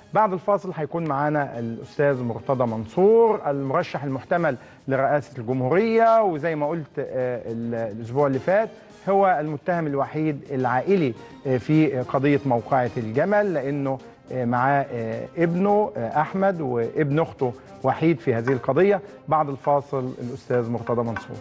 بعد الفاصل هيكون معانا الاستاذ مرتضى منصور المرشح المحتمل لرئاسه الجمهوريه وزي ما قلت آه، ال- الاسبوع اللي فات هو المتهم الوحيد العائلي آه، في قضيه موقعه الجمل لانه آه، معاه آه، ابنه آه، احمد وابن اخته وحيد في هذه القضيه بعد الفاصل الاستاذ مرتضى منصور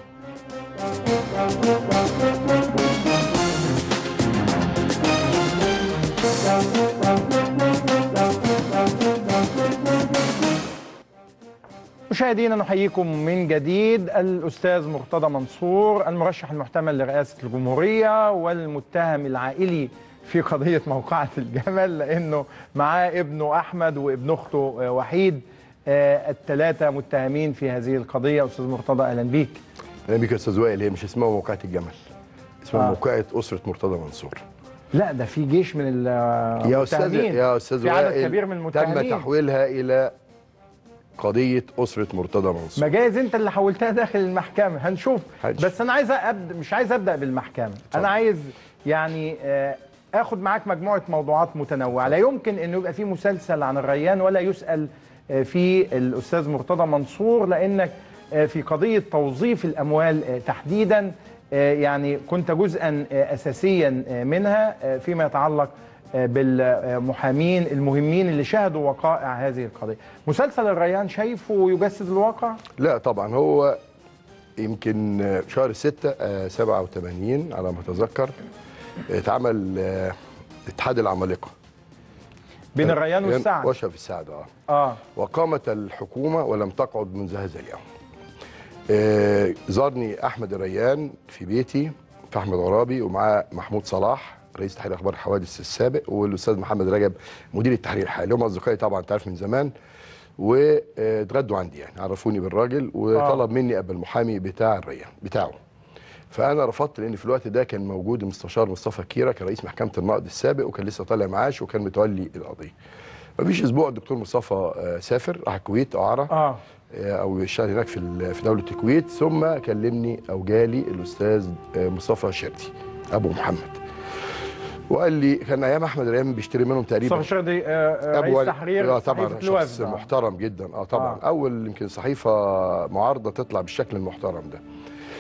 مشاهدينا نحييكم من جديد الأستاذ مرتضى منصور المرشح المحتمل لرئاسة الجمهورية والمتهم العائلي في قضية موقعة الجمل لأنه معاه ابنه أحمد وابن أخته آه، وحيد آه، الثلاثة متهمين في هذه القضية أستاذ مرتضى أهلا بيك انا بيك يا استاذ وائل هي مش اسمها موقعة الجمل اسمها آه. آه. موقعة أسرة مرتضى منصور لا ده في جيش من المتهمين يا استاذ يا استاذ في عدد وائل كبير من المتهمين تم تحويلها إلى قضية أسرة مرتضى منصور ما جايز انت اللي حولتها داخل المحكمه هنشوف هنشوف. بس انا عايز ابدا مش عايز ابدا بالمحكمه انا عايز يعني آه، اخد معاك مجموعه موضوعات متنوعه لا يمكن انه يبقى في مسلسل عن الريان ولا يسال آه، في الاستاذ مرتضى منصور لانك آه، في قضيه توظيف الاموال آه، تحديدا آه، يعني كنت جزءا آه، اساسيا آه، منها آه، فيما يتعلق آه، بالمحامين المهمين اللي شهدوا وقائع هذه القضيه مسلسل الريان شايفه يجسد الواقع لا طبعا هو يمكن شهر 6 آه، 87 على ما أتذكر اتعمل آه، اتحاد العمالقة بين الريان والسعد وشف السعد اه اه وقامت الحكومة ولم تقعد منذ هذا اليوم آه، زارني أحمد الريان في بيتي في أحمد عرابي ومعاه محمود صلاح رئيس تحرير أخبار الحوادث السابق والأستاذ محمد رجب مدير التحرير الحالي هم أصدقائي طبعا أنت عارف من زمان واتغدوا عندي يعني عرفوني بالراجل وطلب مني أبقى المحامي بتاع الريان بتاعه فانا رفضت لان في الوقت ده كان موجود المستشار مصطفى كيره كان رئيس محكمه النقد السابق وكان لسه طالع معاش وكان متولي القضيه مفيش اسبوع الدكتور مصطفى آه، سافر راح الكويت اعاره اه او اشتغل هناك في ال- في دوله الكويت ثم كلمني او جالي الاستاذ آه، مصطفى شردي ابو محمد وقال لي كان ايام احمد ريان بيشتري منهم تقريبا مصطفى شردي آه آه، رئيس ولي- تحرير اه طبعا صحيفة شخص الوفد. آه. محترم جدا اه طبعا آه. آه. اول يمكن صحيفه معارضه تطلع بالشكل المحترم ده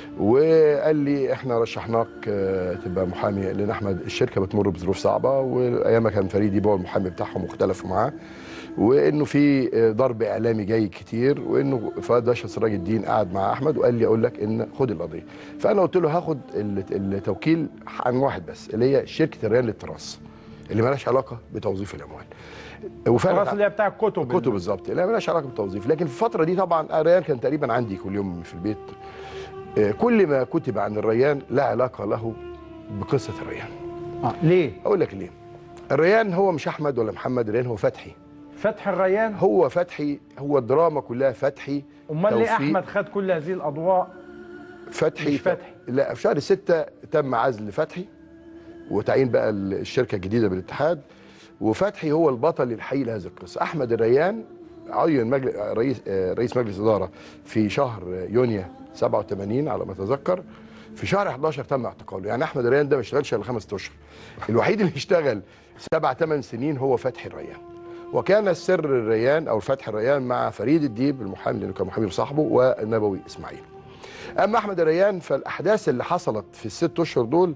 وقال لي احنا رشحناك آه، تبقى محامي لان احمد الشركه بتمر بظروف صعبه وايامها كان فريد هو المحامي بتاعهم واختلفوا معاه وانه في آه، ضرب اعلامي جاي كتير وانه فؤاد باشا سراج الدين قعد مع احمد وقال لي اقول لك ان خد القضيه فانا قلت له هاخد ال- التوكيل عن واحد بس اللي هي شركه الريان للتراث اللي مالهاش علاقه بتوظيف الاموال وفعلا الراس اللي هي بتاع الكتب كتب بالظبط لا مالهاش علاقه بالتوظيف لكن في الفتره دي طبعا الريان كان تقريبا عندي كل يوم في البيت آه، كل ما كتب عن الريان لا علاقه له بقصه الريان آه. ليه اقول لك ليه الريان هو مش احمد ولا محمد الريان هو فتحي فتح الريان هو فتحي هو الدراما كلها فتحي امال ليه توفيق. احمد خد كل هذه الاضواء فتحي مش فتحي. لا في شهر ستة تم عزل فتحي وتعيين بقى الشركه الجديده بالاتحاد وفتحي هو البطل الحقيقي لهذه القصه احمد الريان عين مجلس رئيس آه، رئيس مجلس اداره في شهر يونيو 87 على ما اتذكر في شهر 11 تم اعتقاله يعني احمد الريان ده ما اشتغلش الا خمس اشهر الوحيد اللي اشتغل سبع ثمان سنين هو فتحي الريان وكان السر الريان او فتح الريان مع فريد الديب المحامي لانه كان محامي وصاحبه والنبوي اسماعيل اما احمد الريان فالاحداث اللي حصلت في الست اشهر دول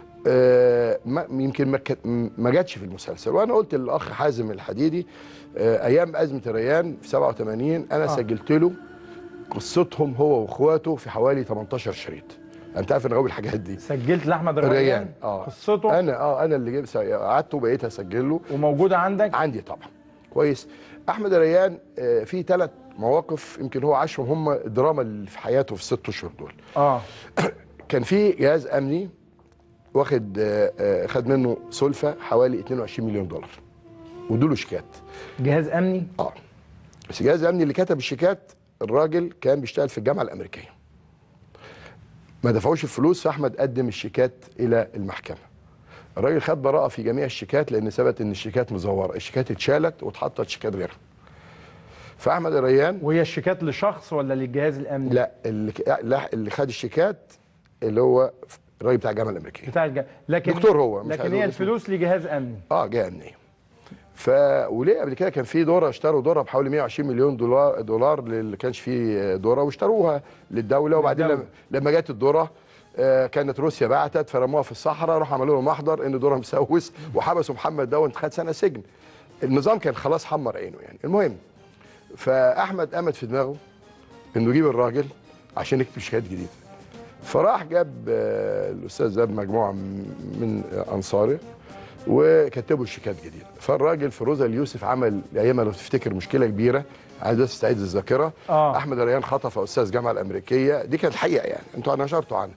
آه، ما- يمكن ما كت- ما جاتش في المسلسل وانا قلت للاخ حازم الحديدي آه، ايام ازمه الريان في 87 انا آه. آه. سجلت له قصتهم هو واخواته في حوالي 18 شريط انت عارف انا غاوي الحاجات دي سجلت لاحمد الريان الريان اه قصته انا اه انا اللي جبت قعدت وبقيت اسجل له وموجوده عندك عندي طبعا كويس احمد الريان آه، في ثلاث مواقف يمكن هو عاشهم هم الدراما اللي في حياته في الست اشهر دول اه كان في جهاز امني واخد آه، آه، خد منه سلفه حوالي 22 مليون دولار ودوله شيكات جهاز امني اه بس الجهاز الامني اللي كتب الشيكات الراجل كان بيشتغل في الجامعه الامريكيه ما دفعوش الفلوس فاحمد قدم الشيكات الى المحكمه الراجل خد براءه في جميع الشيكات لان ثبت ان الشيكات مزوره الشيكات اتشالت واتحطت شيكات غيرها فاحمد الريان وهي الشيكات لشخص ولا للجهاز الامني لا اللي لا اللي خد الشيكات اللي هو الراجل بتاع الجامعه الامريكيه بتاع الجهاز لكن دكتور هو، مش لكن عايز هي أقول اسمه. الفلوس لجهاز امني اه جهه امنيه ف وليه قبل كده كان في دوره اشتروا دوره بحوالي 120 مليون دولار دولار اللي كانش فيه دوره واشتروها للدوله وبعدين للدولة. لما لما جت الدوره آه، كانت روسيا بعتت فرموها في الصحراء راحوا عملوا له محضر ان دوره مسوس وحبسوا محمد ده خد سنه سجن النظام كان خلاص حمر عينه يعني المهم فاحمد قامت في دماغه انه يجيب الراجل عشان يكتب شهادات جديده فراح جاب آه، الاستاذ ده مجموعه من من انصاره وكتبوا الشيكات جديده فالراجل فيروزه اليوسف عمل ايامها لو تفتكر مشكله كبيره عايز بس تستعيد الذاكره آه. احمد ريان خطف استاذ الجامعه الامريكيه دي كانت حقيقه يعني انتوا نشرتوا عنها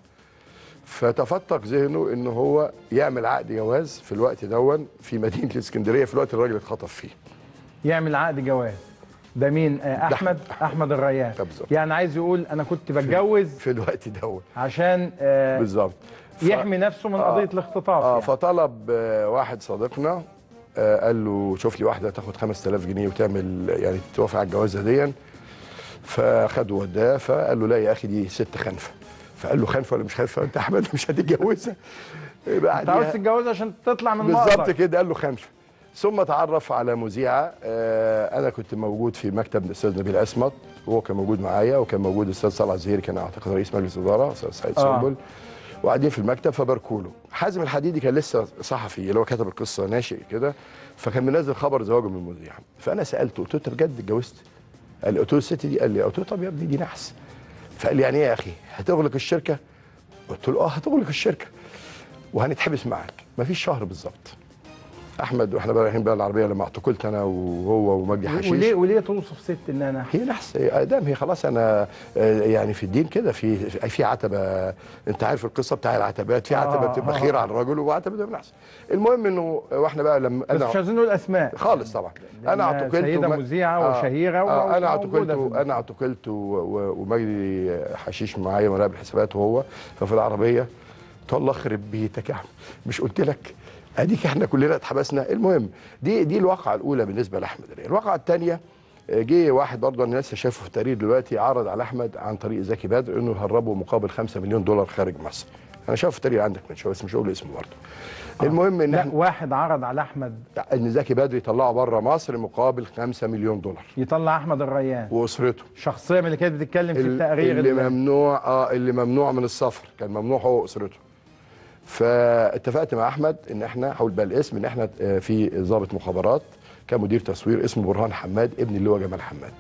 فتفتق ذهنه ان هو يعمل عقد جواز في الوقت دون في مدينه الاسكندريه في الوقت اللي الراجل اتخطف فيه يعمل عقد جواز ده مين آه، احمد احمد الريان ده بالظبط. يعني عايز يقول انا كنت بتجوز في الوقت دون عشان آه، بالظبط ف- يحمي نفسه من آه. قضيه الاختطاف اه يعني. فطلب آه، واحد صديقنا آه، قال له شوف لي واحده تاخد 5000 جنيه وتعمل يعني توافق على الجوازه دي فخده وداه فقال له لا يا اخي دي ست خنفه فقال له خنفه ولا مش خنفه انت احمد مش هتتجوزها انت عاوز تتجوز عشان تطلع من بالظبط مقطك كده قال له خنفه ثم تعرف على مذيعه آه، انا كنت موجود في مكتب الاستاذ نبيل اسمط وهو كان موجود معايا وكان موجود الاستاذ صلاح الزهيري كان اعتقد رئيس مجلس اداره استاذ سعيد آه. سنبل وقاعدين في المكتب فباركوا له حازم الحديدي كان لسه صحفي اللي هو كتب القصه ناشئ كده فكان منزل خبر زواجه من المذيع فانا سالته قلت له انت بجد اتجوزت؟ قال لي قلت له الست دي قال لي قلت له طب يا ابني دي نحس فقال لي يعني ايه يا اخي هتغلق الشركه؟ قلت له اه هتغلق الشركه وهنتحبس معاك مفيش شهر بالظبط احمد واحنا بقى رايحين بقى العربيه لما اعتقلت انا وهو ومجدي حشيش وليه وليه توصف ست انها نحس هي نحس هي ادام هي خلاص انا آه، يعني في الدين كده في في في عتبه انت عارف القصه بتاع العتبات في عتبه آه، بتبقى آه. خير على الرجل وعتبه بتبقى نحس المهم انه واحنا بقى لما بس مش عايزين نقول اسماء خالص طبعا انا لأنها اعتقلت سيدة وما- مذيعة وشهيرة آه انا وموجودة اعتقلت في انا اعتقلت و- و- ومجدي حشيش معايا مراقب الحسابات وهو ففي العربيه قلت له الله يخرب بيتك يا أحمد. مش قلت لك اديك احنا كلنا اتحبسنا المهم دي دي الواقعه الاولى بالنسبه لاحمد ريان الواقعه الثانيه جه واحد برضه انا لسه شايفه في التقرير دلوقتي عرض على احمد عن طريق زكي بدر انه يهربه مقابل 5 مليون دولار خارج مصر انا شايفه في التقرير عندك من شويه بس مش هقول اسمه برضه المهم ان لا احنا واحد عرض على احمد ان زكي بدر يطلعه بره مصر مقابل 5 مليون دولار يطلع احمد الريان واسرته شخصيه من اللي كانت بتتكلم في التقرير اللي اللي ممنوع اه اللي ممنوع من السفر كان ممنوع هو واسرته فاتفقت مع احمد ان احنا هقول بقى الاسم ان احنا آه، في ضابط مخابرات كان مدير تصوير اسمه برهان حماد ابن اللي هو جمال حماد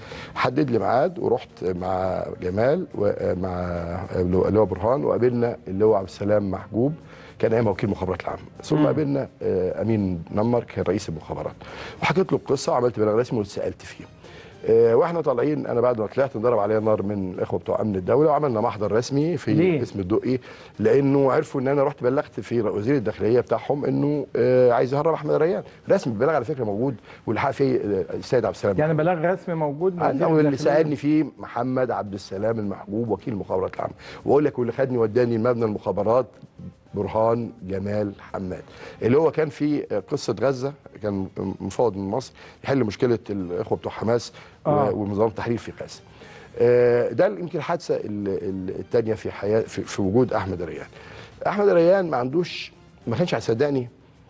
حدد لي ميعاد ورحت مع جمال ومع اللي هو برهان وقابلنا اللي هو عبد السلام محجوب كان ايام وكيل المخابرات العامه ثم قابلنا آه، امين نمر كان رئيس المخابرات وحكيت له القصه وعملت بلاغ رسمي واتسالت فيه آه، واحنا طالعين انا بعد ما طلعت انضرب عليا نار من الاخوه بتوع امن الدوله وعملنا محضر رسمي في ليه؟ اسم الدقي لانه عرفوا ان انا رحت بلغت في وزير الداخليه بتاعهم انه آه، عايز يهرب احمد ريان رسمي البلاغ على فكره موجود والحق فيه آه، السيد عبد السلام يعني بلاغ رسمي موجود من وزير انا واللي الداخلية. سالني فيه محمد عبد السلام المحجوب وكيل المخابرات العامه واقول لك واللي خدني وداني مبنى المخابرات برهان جمال حماد اللي هو كان في قصه غزه كان مفوض من مصر يحل مشكله الاخوه بتوع حماس آه. آه. ونظام التحرير في غزه آه، ده يمكن الحادثه الثانيه في حياه في, في وجود احمد ريان احمد ريان ما عندوش ما كانش هيصدقني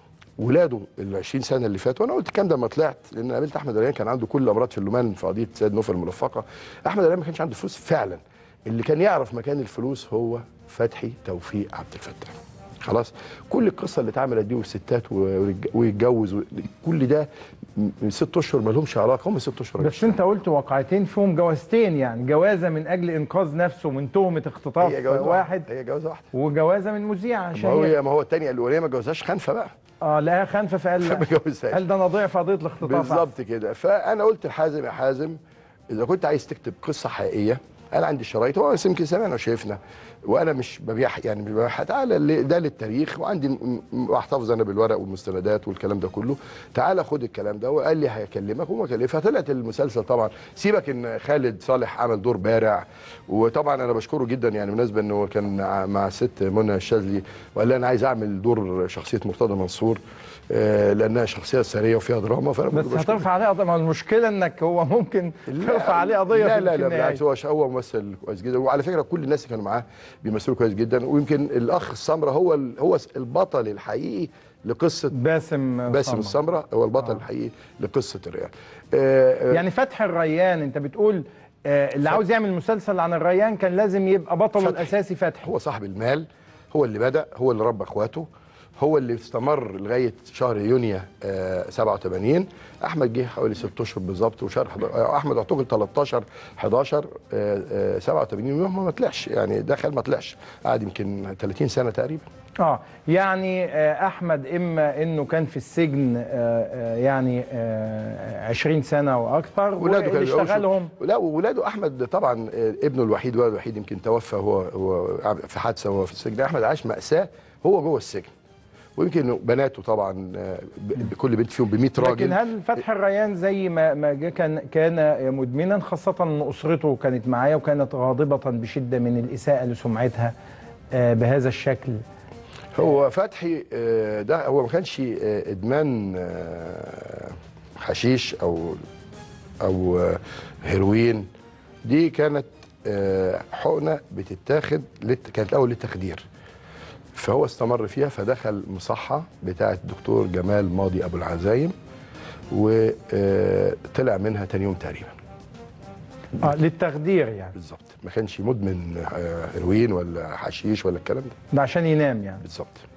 ولاده ال 20 سنه اللي فاتوا وانا قلت الكلام ده لما طلعت لان قابلت احمد ريان كان عنده كل الامراض في اللومان في قضيه سيد نوفل الملفقه احمد ريان ما كانش عنده فلوس فعلا اللي كان يعرف مكان الفلوس هو فتحي توفيق عبد الفتاح خلاص كل القصه اللي اتعملت دي والستات ورج- ويتجوز و- كل ده م- ست اشهر ما لهمش علاقه هم ست اشهر بس انت قلت واقعتين فيهم جوازتين يعني جوازه من اجل انقاذ نفسه من تهمه اختطاف هي جوازه واحد هي جوازه واحده وجوازه من مذيع ما عشان هو هي- ما هو الثانيه الاولانيه ما جوزهاش خنفه بقى اه لقاها خنفه فقال فما لا جوزهاش قال ده انا ضيع في قضيه الاختطاف بالظبط كده فانا قلت لحازم يا حازم اذا كنت عايز تكتب قصه حقيقيه انا عندي الشرايط هو يمكن سمعنا وشايفنا وانا مش ببيع يعني مش ببيع تعالى اللي- ده للتاريخ وعندي م- م- واحتفظ انا بالورق والمستندات والكلام ده كله تعالى خد الكلام ده وقال لي هكلمك وما كلمه فطلعت المسلسل طبعا سيبك ان خالد صالح عمل دور بارع وطبعا انا بشكره جدا يعني بالنسبه انه كان مع, مع الست منى الشاذلي وقال لي انا عايز اعمل دور شخصيه مرتضى منصور آه، لانها شخصيه سريه وفيها دراما فانا بس بشكره. هترفع عليه قضيه ما هو المشكله انك هو ممكن لا، ترفع عليه قضيه لا في لا لا النهاية. بالعكس هو ش- هو ممثل كويس جدا وعلى فكره كل الناس اللي كانوا معاه بيمثلوا كويس جدا ويمكن الاخ السمره هو ال- هو البطل الحقيقي لقصه باسم باسم سمرة. السمره هو البطل الحقيقي لقصه الريان آه، آه، يعني فتح الريان انت بتقول آه، اللي عاوز يعمل مسلسل عن الريان كان لازم يبقى بطله فتحي. الاساسي فتحي هو صاحب المال هو اللي بدا هو اللي ربى اخواته هو اللي استمر لغايه شهر يونيو آه 87 احمد جه حوالي 6 اشهر بالظبط وشهر حض- آه، احمد اعتقل 13 11 آه آه 87 يوم ما طلعش يعني دخل ما طلعش قعد يمكن 30 سنه تقريبا اه يعني آه، احمد اما انه كان في السجن آه، آه، يعني آه، 20 سنه واكثر ولاده واللي كانوا اشتغلهم لا وولاده احمد طبعا آه، ابنه الوحيد ولده الوحيد يمكن توفى هو هو في حادثه وهو في السجن احمد عاش ماساه هو جوه السجن ويمكن بناته طبعا آه، ب- بكل بنت فيهم ب 100 راجل لكن هل فتح الريان زي ما ما جه كان كان مدمنا خاصه ان اسرته كانت معاه وكانت غاضبه بشده من الاساءه لسمعتها آه، بهذا الشكل هو فتحي آه، ده هو ما كانش آه، ادمان آه، حشيش او او آه، هيروين دي كانت آه، حقنه بتتاخد للت- كانت الاول للتخدير فهو استمر فيها فدخل مصحه بتاعه الدكتور جمال ماضي ابو العزايم وطلع منها تاني يوم تقريبا اه للتخدير يعني بالظبط ما كانش مدمن آه، هيروين ولا حشيش ولا الكلام ده ده عشان ينام يعني بالظبط